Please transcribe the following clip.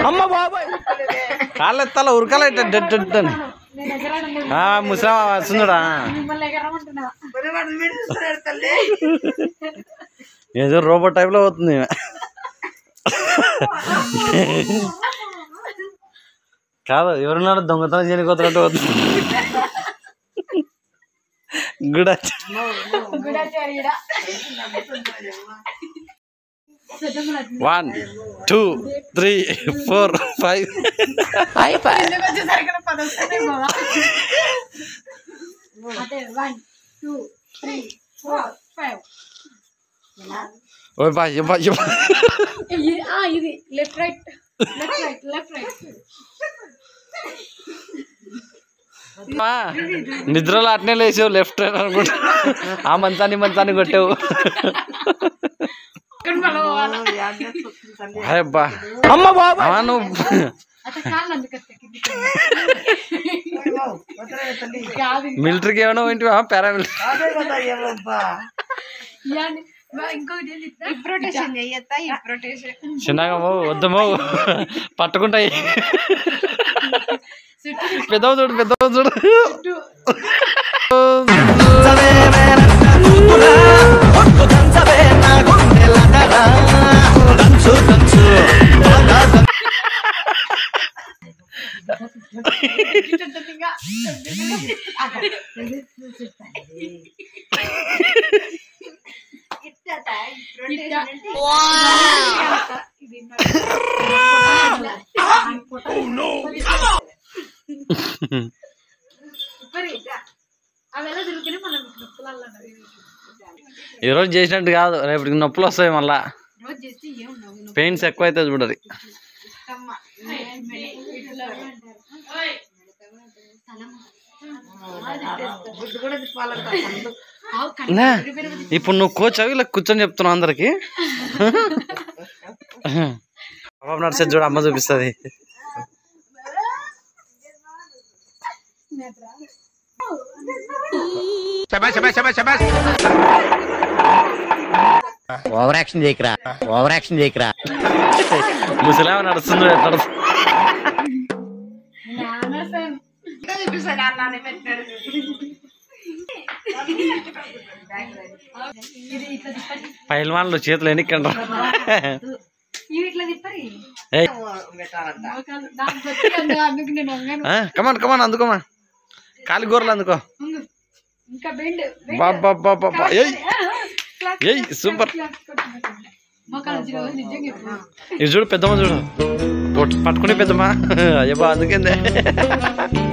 అమ్మ బాబాయ్ కాళ్ళు ఎత్తాల ఉరకాల అని ముసలా వస్తుందా ఏదో రోబోట్ టైప్ లో అవుతుంది ఈమె. కాదు ఎవరున్నాడు దొంగతనం చేయకపోతున్నట్టు అవుతుంది good one two three four five అదే one two three four five ఓ బా ఏ బా ఏ బా. ఇది left right left right left right మా, నిద్రలో అట్నే లేచావు లెఫ్ట్ అనుకుంటా ఆ మంచాన్ని మంచాన్ని కొట్టావు అబ్బా అమ్మ బాబా నువ్వు అట్లా కాళ్ళు అందుకు మిలిటరీకి ఏమైనా ఏంటి పారామిలిటరీ ఇంకొకటి ఇప్రొటేషన్ చెయ్యత్తా ఇప్రొటేషన్ చిన్నగా మో వద్దమో పట్టుకుంటాయి పెద్దవ చూడు పెద్దవ చూడు అವೆಲ್ಲ తిరుగుతూనే మనం నొప్పులలో ఈ రోజు చేసినట్టు కాదు రేపటికి నొప్పులు వస్తాయి మళ్ళా రోజు చేస్తే ఏముండవు పెయిన్స్ ఎక్కువ అవుతుంది చూడరి నా, ఇప్పుడు నువ్వు కోచ్ అవి ఇలా కూర్చొని చెప్తున్నావు అందరికి బాబు నడిచేది చూడు అమ్మ చూపిస్తుంది ఓవర్ యాక్షన్ చేయకరా ఓవర్ యాక్షన్ చేయకరా ముసలామ నడుస్తుంది ఎట్లా నడుస్తుంది? పైల్వాన్లు చేతులు ఎన్నికండ్రా ఇవి ఇట్లా తిప్పరి ఏయ్ మోకాలు నాకు గట్టిగా అందుకు నేను వంగాను కమాన్ కమాన్ అందుకోమా కాలి గోరలు అందుకో వంగు. ఇంకా బెండ్ బాబా బాబా ఏయ్ ఏయ్ సూపర్ మోకాలు వచ్చిన నిజంగా చెప్పు. ఇది చూడు పెద్దమ్మ చూడు పట్టుకునే పెద్దమ్మ అయ్యబ్బా అందుకేందే